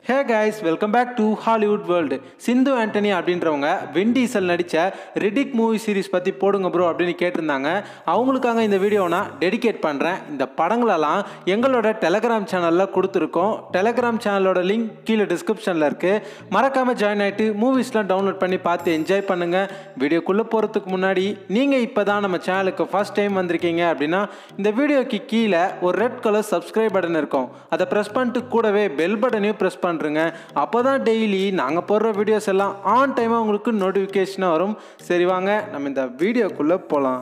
hey guys welcome back to Hollywood world சிந்து ஆண்டனி அப்படின்றவங்க வின் டீசல் நடித்த ரிடிக் மூவி சீரிஸ் பற்றி போடுங்க ப்ரோ அப்படின்னு கேட்டிருந்தாங்க அவங்களுக்காக இந்த வீடியோ நான் டெடிகேட் பண்ணுறேன் இந்த படங்களெல்லாம் எங்களோட டெலகிராம் சேனலில் கொடுத்துருக்கோம் டெலகிராம் சேனலோட லிங்க் கீழே டிஸ்கிரிப்ஷனில் இருக்குது மறக்காமல் ஜாயின் ஆகிட்டு மூவிஸ்லாம் டவுன்லோட் பண்ணி பார்த்து என்ஜாய் பண்ணுங்கள் வீடியோக்குள்ளே போகிறதுக்கு முன்னாடி நீங்கள் இப்போ தான் நம்ம சேனலுக்கு ஃபஸ்ட் டைம் வந்திருக்கீங்க அப்படின்னா இந்த வீடியோக்கு கீழே ஒரு ரெட் கலர் சப்ஸ்கிரைப் பட்டன் இருக்கும் அதை ப்ரெஸ் பண்ணிட்டு கூடவே பெல் பட்டனையும் ப்ரெஸ் பண்ணுறேங்க அப்போ தான் டெய்லி நாங்கள் போடுற வீடியோஸ் எல்லாம் ஆன் டைமாக உங்களுக்கு நோட்டிஃபிகேஷனாக வரும் சரி வாங்க நம்ம இந்த வீடியோக்குள்ளே போகலாம்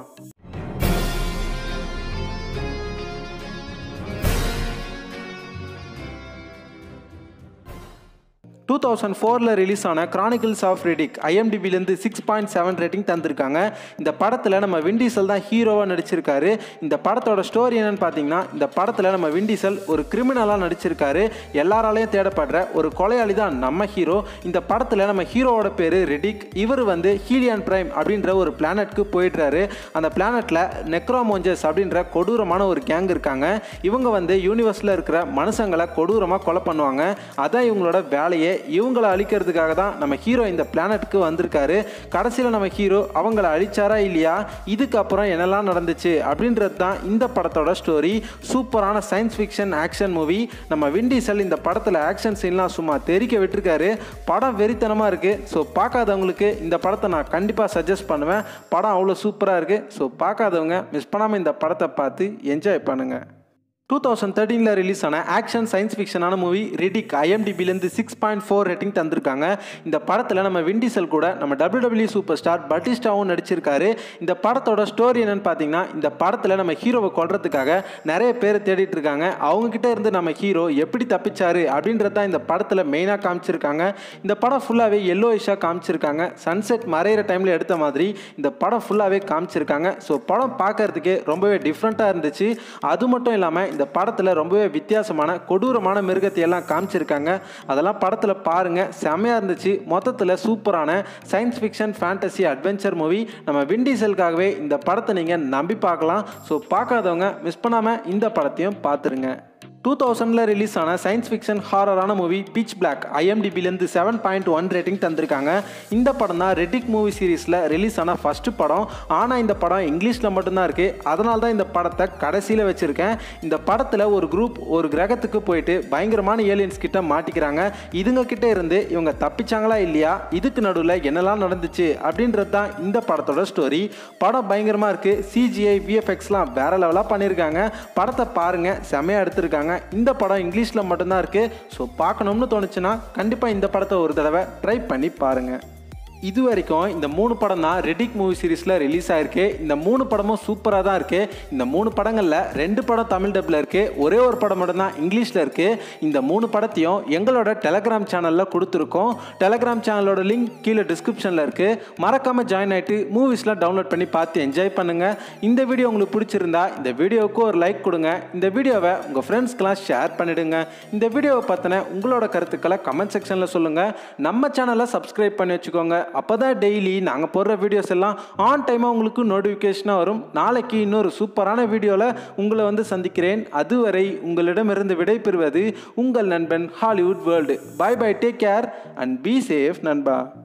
டூ தௌசண்ட் ஃபோரில் ரிலீஸ் ஆன கிரானிக்கல்ஸ் ஆஃப் ரெடிக் ஐஎம்டிபிலேருந்து சிக்ஸ் பாயிண்ட் செவன் ரேட்டிங் தந்திருக்காங்க இந்த படத்தில் நம்ம விண்டீசல் தான் ஹீரோவாக நடிச்சிருக்காரு இந்த படத்தோட ஸ்டோரி என்னன்னு பார்த்தீங்கன்னா இந்த படத்தில் நம்ம விண்டீசல் ஒரு கிரிமினலாக நடிச்சிருக்காரு எல்லாராலையும் தேடப்படுற ஒரு கொலையாளி தான் நம்ம ஹீரோ இந்த படத்தில் நம்ம ஹீரோவோட பேர் ரெடிக் இவர் வந்து ஹீலியான் பிரைம் அப்படின்ற ஒரு பிளானட்க்கு போயிடுறாரு அந்த பிளானட்டில் நெக்ரோமோஞ்சஸ் அப்படின்ற கொடூரமான ஒரு கேங் இருக்காங்க இவங்க வந்து யூனிவர்ஸில் இருக்கிற மனுஷங்களை கொடூரமாக கொலை பண்ணுவாங்க அதான் இவங்களோட வேலையே இவங்களை அழிக்கிறதுக்காக தான் நம்ம ஹீரோ இந்த பிளானட்டுக்கு வந்திருக்காரு கடைசியில் நம்ம ஹீரோ அவங்கள அழிச்சாரா இல்லையா இதுக்கப்புறம் என்னெல்லாம் நடந்துச்சு அப்படின்றது தான் இந்த படத்தோட ஸ்டோரி சூப்பரான சயின்ஸ் ஃபிக்ஷன் ஆக்ஷன் மூவி நம்ம விண்டீசல் இந்த படத்தில் ஆக்ஷன் சீன்லாம் சும்மா தெரிக்க விட்டுருக்காரு படம் வெறித்தனமாக இருக்குது ஸோ பார்க்காதவங்களுக்கு இந்த படத்தை நான் கண்டிப்பாக சஜஸ்ட் பண்ணுவேன் படம் அவ்வளோ சூப்பராக இருக்குது ஸோ பார்க்காதவங்க மிஸ் பண்ணாமல் இந்த படத்தை பார்த்து என்ஜாய் பண்ணுங்கள் டூ தௌசண்ட் தேர்ட்டீனில் ரிலீஸ் ஆன ஆக்ஷன் சயின்ஸ் ஃபிக்ஷனான மூவி ரிடிக் ஐஎம்டிபிலேருந்து சிக்ஸ் பாயிண்ட் ஃபோர் ரேட்டிங் தந்திருக்காங்க இந்த படத்தில் நம்ம விண்டிசல் கூட நம்ம டபிள்யூ சூப்பர் ஸ்டார் பட்டிஸ்டாவும் நடிச்சிருக்காரு இந்த படத்தோட ஸ்டோரி என்னன்னு பார்த்தீங்கன்னா இந்த படத்தில் நம்ம ஹீரோவை கொல்றதுக்காக நிறைய பேர் தேடிட்டு இருக்காங்க அவங்கக்கிட்ட இருந்து நம்ம ஹீரோ எப்படி தப்பிச்சாரு அப்படின்றது தான் இந்த படத்தில் மெயினாக காமிச்சிருக்காங்க இந்த படம் ஃபுல்லாகவே எல்லோ இஷாக காமிச்சிருக்காங்க சன்செட் மறையிற டைமில் எடுத்த மாதிரி இந்த படம் ஃபுல்லாகவே காமிச்சிருக்காங்க ஸோ படம் பார்க்கறதுக்கே ரொம்பவே டிஃப்ரெண்ட்டாக இருந்துச்சு அது மட்டும் இல்லாமல் இந்த படத்தில் ரொம்பவே வித்தியாசமான கொடூரமான மிருகத்தை எல்லாம் காமிச்சிருக்காங்க அதெல்லாம் படத்தில் பாருங்கள் செம்மையாக இருந்துச்சு மொத்தத்தில் சூப்பரான science fiction fantasy adventure movie நம்ம விண்டீசலுக்காகவே இந்த படத்தை நீங்கள் நம்பி பார்க்கலாம் ஸோ பார்க்காதவங்க மிஸ் பண்ணாமல் இந்த படத்தையும் பார்த்துருங்க டூ தௌசண்டில் ரிலீஸ் ஆன சயின்ஸ் ஃபிக்ஷன் ஹாரரான மூவி பீச் பிளாக் ஐஎம்டிபிலேருந்து செவன் பாயிண்ட் ஒன் ரேட்டிங் தந்திருக்காங்க இந்த படம் தான் ரெட்டிக் மூவி சீரீஸில் ரிலீஸ் ஆன ஃபஸ்ட்டு படம் ஆனால் இந்த படம் இங்கிலீஷில் மட்டும்தான் இருக்குது அதனால தான் இந்த படத்தை கடைசியில் வச்சுருக்கேன் இந்த படத்தில் ஒரு குரூப் ஒரு கிரகத்துக்கு போயிட்டு பயங்கரமான ஏலியன்ஸ் கிட்ட மாட்டிக்கிறாங்க இதுங்க கிட்ட இருந்து இவங்க தப்பிச்சாங்களா இல்லையா இதுக்கு நடுவில் என்னெல்லாம் நடந்துச்சு அப்படின்றது தான் இந்த படத்தோட ஸ்டோரி படம் பயங்கரமாக இருக்குது சிஜிஐ விஎஃப்எக்ஸ்லாம் வேற லெவலாக பண்ணியிருக்காங்க படத்தை பாருங்கள் செமையாக எடுத்திருக்காங்க இந்த படம் இங்கிலீஷில் மட்டும்தான் இருக்குது ஸோ பார்க்கணும்னு தோணுச்சுன்னா கண்டிப்பாக இந்த படத்தை ஒரு தடவை ட்ரை பண்ணி பாருங்கள் இது வரைக்கும் இந்த மூணு படம் தான் ரெடிக் மூவி சீரீஸில் ரிலீஸ் ஆயிருக்கு இந்த மூணு படமும் சூப்பராக தான் இருக்குது இந்த மூணு படங்களில் ரெண்டு படம் தமிழ் டப்பில் இருக்குது ஒரே ஒரு படம் மட்டும் தான் இங்கிலீஷில் இருக்குது இந்த மூணு படத்தையும் எங்களோட டெலகிராம் சேனலில் கொடுத்துருக்கோம் டெலகிராம் சேனலோட லிங்க் கீழே டிஸ்கிரிப்ஷனில் இருக்குது மறக்காமல் ஜாயின் ஆகிட்டு மூவிஸ்லாம் டவுன்லோட் பண்ணி பார்த்து என்ஜாய் பண்ணுங்கள் இந்த வீடியோ உங்களுக்கு பிடிச்சிருந்தா இந்த வீடியோவுக்கு ஒரு லைக் கொடுங்க இந்த வீடியோவை உங்கள் ஃப்ரெண்ட்ஸ்க்கெலாம் ஷேர் பண்ணிவிடுங்க இந்த வீடியோவை பற்றின உங்களோட கருத்துக்களை கமெண்ட் செக்ஷனில் சொல்லுங்கள் நம்ம சேனலை சப்ஸ்கிரைப் பண்ணி வச்சுக்கோங்க அப்போ தான் டெய்லி நாங்கள் போடுற வீடியோஸ் எல்லாம் ஆன் டைமாக உங்களுக்கு நோட்டிஃபிகேஷனாக வரும் நாளைக்கு இன்னொரு சூப்பரான வீடியோவில் உங்களை வந்து சந்திக்கிறேன் அதுவரை உங்களிடமிருந்து விடைபெறுவது உங்கள் நண்பன் Hollywood world bye bye take care and be safe நண்பா